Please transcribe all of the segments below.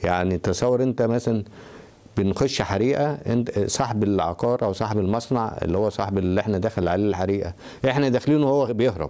يعني تصور انت مثلا بنخش حريقه انت صاحب العقار او صاحب المصنع اللي هو صاحب اللي احنا داخل عليه الحريقه احنا داخلين وهو بيهرب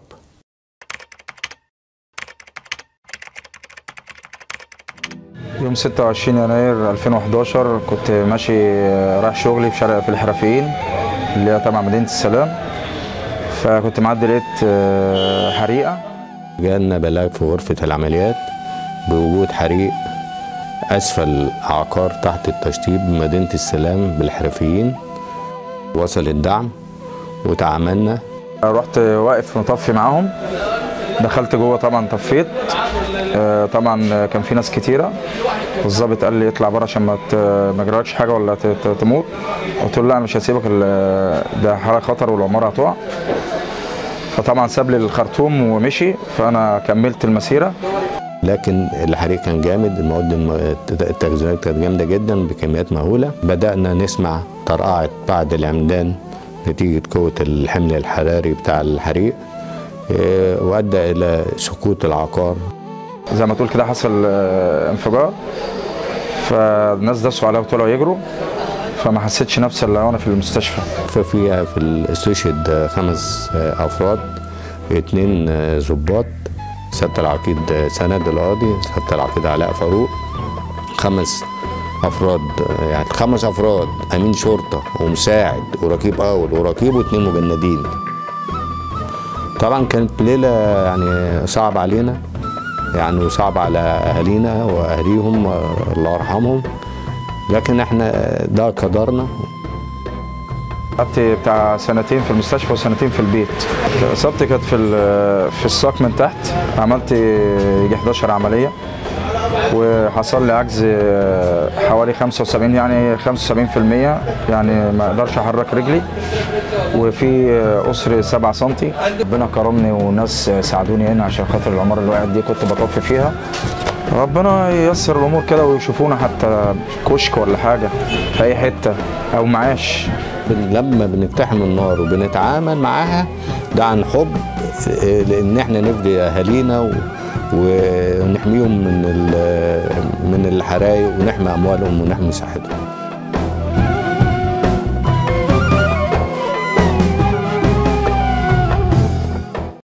يوم 26 يناير 2011 كنت ماشي رايح شغلي في شارع في الحرفيين اللي هي تبع مدينة السلام فكنت معدي لقيت آه، حريقة جالنا بلاغ في غرفه العمليات بوجود حريق اسفل عقار تحت التشطيب بمدينه السلام بالحرفيين وصل الدعم وتعاملنا رحت واقف مطفي معاهم دخلت جوه طبعا طفيت آه، طبعا كان في ناس كتيرة الضابط قال لي اطلع بره عشان ما ت- ما يجرالكش حاجة ولا ت- ت- تموت قلت له لا أنا مش هسيبك ال- ده حالة خطر والعمارة هتقع فطبعا ساب لي الخرطوم ومشي فأنا كملت المسيرة لكن الحريق كان جامد المواد الم- التخزينات كانت جامده جدا بكميات مهوله بدانا نسمع طرقعه بعض العمدان نتيجه قوه الحمل الحراري بتاع الحريق إيه، وادى الى سقوط العقار زي ما تقول كده حصل آه، انفجار فالناس داسوا عليا وطلعوا يجروا فما حسيتش نفسي الا وانا في المستشفى ففيها في الاستشهد خمس افراد اثنين ضباط سياده العقيد سند القاضي سياده العقيد علاء فاروق خمس افراد يعني خمس افراد امين شرطه ومساعد ورقيب اول ورقيب واثنين مجندين طبعا كانت ليله يعني صعبه علينا يعني وصعبه على اهالينا واهليهم الله يرحمهم لكن احنا ده قدرنا قعدت بتاع سنتين في المستشفى وسنتين في البيت اصابتي كانت في ال- في الساق من تحت عملت يجي 11 عمليه وحصل لي عجز حوالي 75 يعني 75% يعني ما اقدرش احرك رجلي وفي قصر 7 سم ربنا كرمني وناس ساعدوني هنا عشان خاطر العماره اللي وقعت دي كنت بطفي فيها ربنا ييسر الامور كده ويشوفونا حتى كشك ولا حاجه في اي حته او معاش بن- لما بنقتحم النار وبنتعامل معاها ده عن حب إيه، لان احنا نفدي اهالينا و- ونحميهم من ال- من الحرايق ونحمي اموالهم ونحمي صحتهم